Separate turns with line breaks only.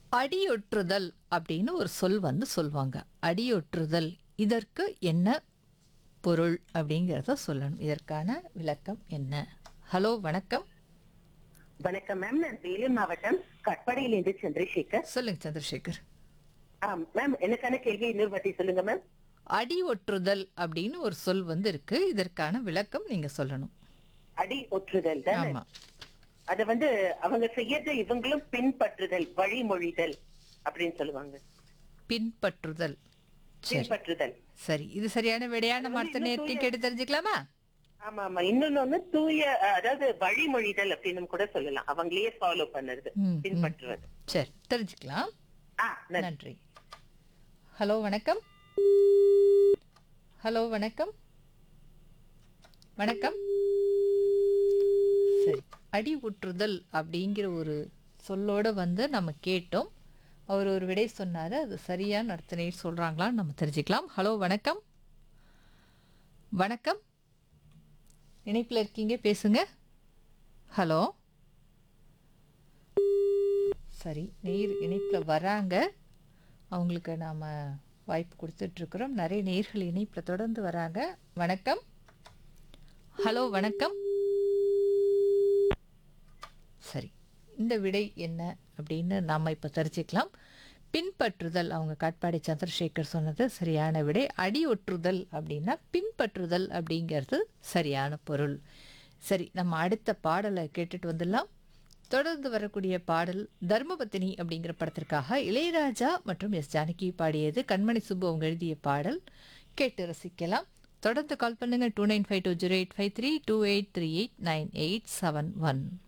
அடியொற்றுதல் அப்படின்னு ஒரு சொல் வந்து சொல்லுவாங்க அடியொற்றுதல் இதற்கு என்ன பொருள் அப்படிங்கிறத சொல்லணும் இதற்கான விளக்கம் என்ன ஹலோ வணக்கம்
வணக்கம் மேம் நான் வேலூர் மாவட்டம் கட்பாடியிலிருந்து சந்திரசேகர்
சொல்லுங்க சந்திரசேகர்
ஆம் மேம் எனக்கான கேள்வி இன்னொரு வாட்டி சொல்லுங்க மேம்
அடி ஒற்றுதல் அப்படின்னு ஒரு சொல் வந்து இருக்கு இதற்கான விளக்கம் நீங்க சொல்லணும்
அடி ஒற்றுதல் தான்
ஆமா
அத வந்து அவங்க செய்யறது இவங்களும் பின்பற்றுதல் வழிமொழிதல் அப்படின்னு சொல்லுவாங்க
பின்பற்றுதல் சரி
பின்பற்றுதல்
சரி இது சரியான விடையான மற்ற நேர்த்தி கேட்டு தெரிஞ்சுக்கலாமா
ஆமா ஆமா இன்னொன்னு ஒண்ணு தூய அஹ், அதாவது வழிமொழிதல் அப்படின்னு கூட சொல்லலாம் அவங்களையே ஃபாலோ பண்ணுறது
ம், ம்.
பின்பற்றுவது
சரி தெரிஞ்சுக்கலாம்
ஆ நன்றி.
நன்றி ஹலோ வணக்கம் ஹலோ வணக்கம் வணக்கம் சரி அடி உற்றுதல் அப்படிங்கிற ஒரு சொல்லோட வந்து நம்ம கேட்டோம் அவர் ஒரு விடை சொன்னார் அது சரியான அர்த்தனை சொல்கிறாங்களான்னு நம்ம தெரிஞ்சுக்கலாம் ஹலோ வணக்கம் வணக்கம் இணைப்பில் இருக்கீங்க பேசுங்க ஹலோ சரி நேர் இணைப்பில் வராங்க அவங்களுக்கு நாம் வாய்ப்பு கொடுத்துட்ருக்குறோம் நிறைய நேர்கள் இணைப்பில் தொடர்ந்து வராங்க வணக்கம் ஹலோ வணக்கம் சரி இந்த விடை என்ன அப்படின்னு நாம் இப்போ தெரிஞ்சுக்கலாம் பின்பற்றுதல் அவங்க காட்பாடி சந்திரசேகர் சொன்னது சரியான விடை அடி ஒற்றுதல் அப்படின்னா பின்பற்றுதல் அப்படிங்கிறது சரியான பொருள் சரி நம்ம அடுத்த பாடலை கேட்டுட்டு வந்துடலாம் தொடர்ந்து வரக்கூடிய பாடல் தர்மபத்தினி அப்படிங்கிற படத்திற்காக இளையராஜா மற்றும் எஸ் ஜானகி பாடியது கண்மணி சுப்பு அவங்க எழுதிய பாடல் கேட்டு ரசிக்கலாம் தொடர்ந்து கால் பண்ணுங்கள் two nine five two zero eight five three two eight three eight nine eight seven one